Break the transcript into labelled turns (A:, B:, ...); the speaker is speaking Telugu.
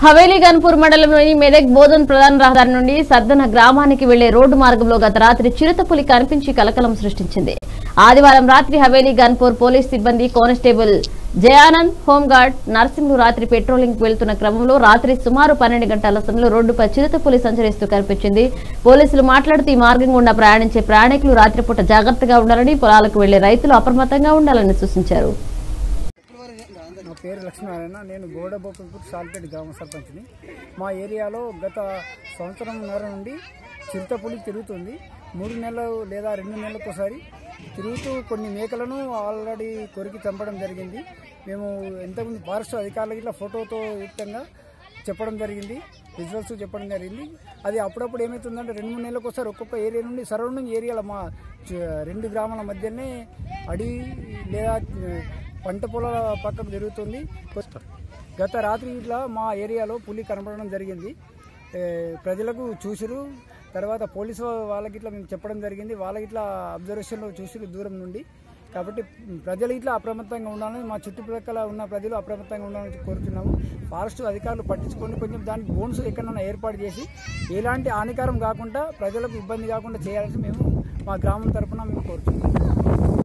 A: హవేలీ గన్పూర్ మండలంలోని మెదక్ బోధన్ ప్రధాన రహదారి నుండి సద్దన గ్రామానికి వెళ్లే రోడ్డు మార్గంలో గత రాత్రి చిరుతపులి కనిపించి కలకలం సృష్టించింది ఆదివారం రాత్రి హవేలీ గన్పూర్ పోలీస్ సిబ్బంది కానిస్టేబుల్ జయానంద్ హోంగార్డ్ నర్సింగ్లు రాత్రి పెట్రోలింగ్ వెళ్తున్న క్రమంలో రాత్రి సుమారు పన్నెండు గంటల సమయంలో రోడ్డుపై చిరుతపులి సంచరిస్తూ కనిపించింది పోలీసులు మాట్లాడుతూ ఈ మార్గం గుండా ప్రయాణించే ప్రయాణికులు రాత్రిపూట జాగ్రత్తగా ఉండాలని పొలాలకు వెళ్లే రైతులు అప్రమత్తంగా ఉండాలని సూచించారు
B: నా పేరు లక్ష్మీనారాయణ నేను గోడబోపల్పూర్ సాల్పేట గ్రామ సర్పంచ్ని మా ఏరియాలో గత సంవత్సరంన్నర నుండి చిరుతపులి తిరుగుతుంది మూడు నెలలు లేదా రెండు నెలలకు ఒకసారి తిరుగుతూ కొన్ని మేకలను ఆల్రెడీ కొరికి చంపడం జరిగింది మేము ఎంతమంది ఫారెస్ట్ అధికారులకి ఇట్లా ఫోటోతో యుక్తంగా చెప్పడం జరిగింది విజువల్స్ చెప్పడం జరిగింది అది అప్పుడప్పుడు ఏమవుతుందంటే రెండు మూడు నెలలకు ఒకసారి ఒక్కొక్క ఏరియా నుండి సరౌండింగ్ ఏరియాల మా చ- రెండు గ్రామాల మధ్యనే అడవి లేదా ఆ, పంట పొలాల పక్కకు తిరుగుతుంది గత రాత్రి ఇట్లా మా ఏరియాలో పులి కనపడడం జరిగింది ఏ, ప్రజలకు చూసిరు తర్వాత పోలీసు వాళ్ళకి ఇట్లా మేము చెప్పడం జరిగింది వాళ్ళకి ఇట్లా అబ్జర్వేషన్లో చూసిరు దూరం నుండి కాబట్టి ప్రజలు ఇట్లా అప్రమత్తంగా ఉండాలని మా చుట్టుపక్కల ఉన్న ప్రజలు అప్రమత్తంగా ఉండాలని కోరుతున్నాము ఫారెస్ట్ అధికారులు పట్టించుకొని కొంచెం దానికి బోన్స్ ఎక్కడైనా ఏర్పాటు చేసి ఎలాంటి హానికరం కాకుండా ప్రజలకు ఇబ్బంది కాకుండా చేయాలని మేము మా గ్రామం తరపున మేము కోరుతున్నాం